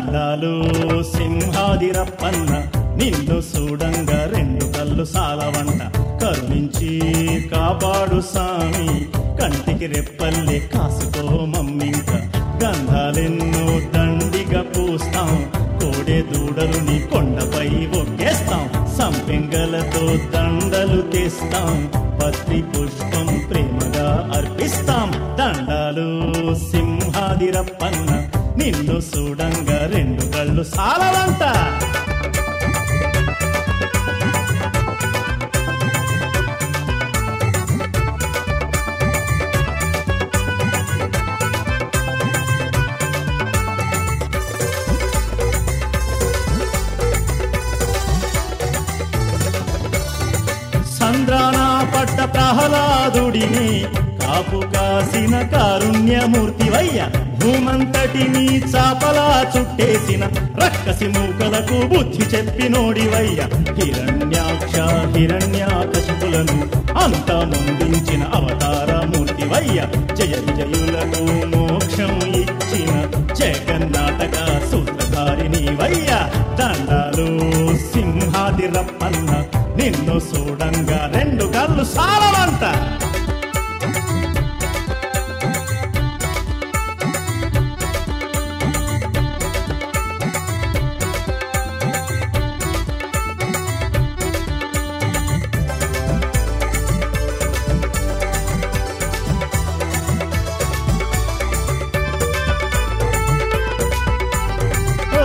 దండాలు సింహాదిరప్పన్న నిన్ను చూడంగా రెండు కళ్ళు సాలవంట కరుణించి కాపాడు సామి కంటికి రెప్పల్లే కాసుకో మమ్మింక గంధాలెన్నో దండిగా పూస్తాం కోడే దూడలు నీ కొండపై ఒక్కేస్తాం సంపెంగలతో దండలు తెస్తాం పత్రి పుష్పం ప్రేమగా అర్పిస్తాం దండాలు సింహాదిరప్పన్న నిన్ను చూడంగా రెండు కళ్ళు సాలవంట సంద్రాన పట్ట ప్రహ్లాదుడిని కాపు కాసిన కారుణ్యమూర్తివయ్య భూమంతటిని చాపలా చుట్టేసిన రక్కసి మూకలకు బుద్ధి చెప్పినోడివయ్య హిరణ్యాక్ష హిరణ్యాకశిపులను అంత ముందించిన అవతారమూర్తివయ్య జయ విజయులకు మోక్షం ఇచ్చిన జగన్నాటక సూత్రధారిని వయ్య దండాలు సింహాది రప్పన్న నిన్ను చూడంగా రెండు కళ్ళు సాలవంట ఓ,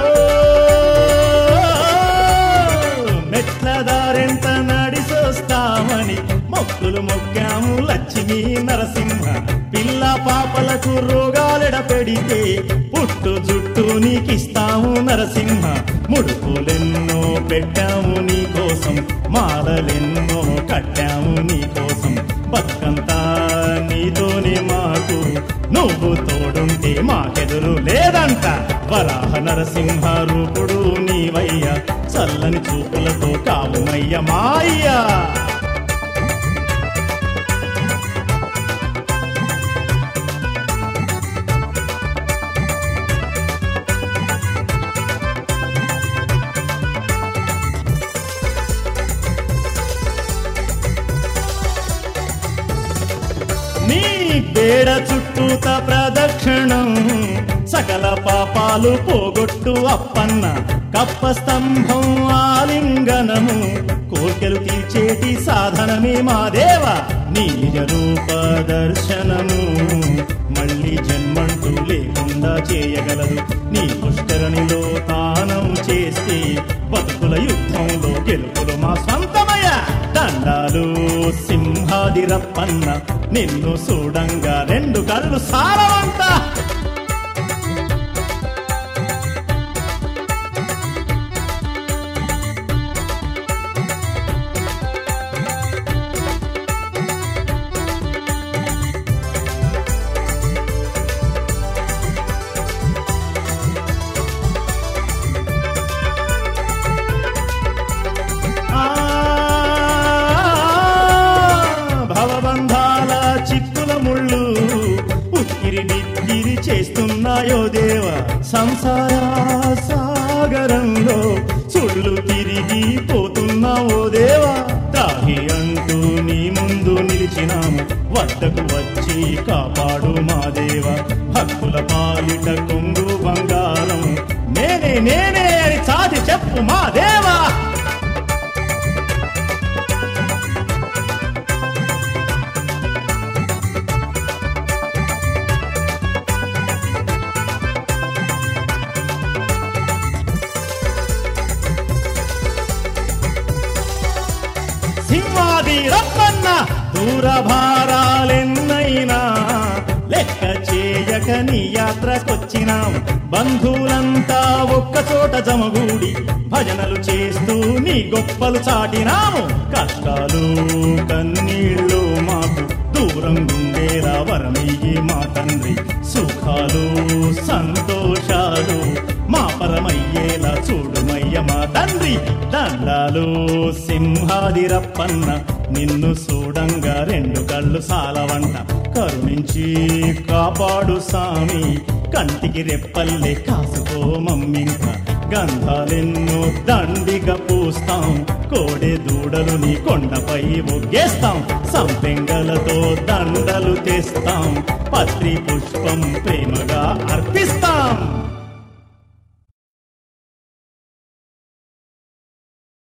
మెట్ల దారెంత నడిసొస్తామని మొక్కులు మొక్కాము లక్ష్మీ నరసింహ పిల్ల పాపలకు రోగాలెడ పెడితే పుట్టు జుట్టు నీకిస్తాము నరసింహ ముడుపులెన్నో పెట్టాము నీ కోసం మాలలెన్నో కట్టాము నీ కోసం బతుకంతా నీతోనే మాకు నువ్వు తోడుంటే మాకెదురు లేదంట వరాహ నరసింహ రూపుడు నీవయ్య చల్లని చూపులతో కావుమయ్య మాయ్యా నీ పేడ చుట్టూత ప్రదక్షిణం సకల పాపాలు పోగొట్టు అప్పన్న కప్ప స్తంభం ఆలింగనము కోర్కెలు తీర్చేటి సాధనమే మా దేవ నీ నిజ రూప దర్శనము మళ్ళీ జన్మంటూ లేకుండా చేయగలదు నీ పుష్కరణిలో తానం చేస్తే బతుకుల యుద్ధంలో గెలుపులు మా స్వంతమయ దండాలు సింహాదిరప్పన్న నిన్ను చూడంగా రెండు కళ్ళు సారవంత ఆ, భవబంధాల చిక్కుల ముళ్ళు ఉక్కిరి బిక్కిరి చేస్తున్నాయో దేవ సంసార సాగరంలో సుళ్ళు తిరిగి పోతున్నావో దేవా తాగి అంటూ నీ ముందు నిలిచినాము వద్దకు వచ్చి కాపాడు మా దేవ భక్తుల పాలిట కొంగు బంగారం నేనే నేనే అని చాటి చెప్పు మా దేవా సింహాది రప్పన్న దూరభారాలెన్నైనా లెక్క చేయక నీ యాత్రకొచ్చినాం బంధువులంతా ఒక్క చోట జమగూడి భజనలు చేస్తూ నీ గొప్పలు చాటినాము కష్టాలు కన్నీళ్ళు మాకు దూరం గుండేలా వరమయ్యి మా తండ్రి సుఖాలు సంతోషాలు మా పరమయ్యేలా చూడుమయ్య మా తండ్రి దండాలు సింహాదిరప్పన్న నిన్ను చూడంగా రెండు కళ్ళు సాలవంట కరుణి కరుణించి కాపాడు సామి కంటికి రెప్పల్లే కాసుకో మమ్మింక గంధాలెన్నో దండిగా పూస్తాం కోడె దూడలు నీ కొండపై ఒగ్గేస్తాం సంపెంగలతో దండలు తెస్తాం పత్రి పుష్పం ప్రేమగా అర్పిస్తాం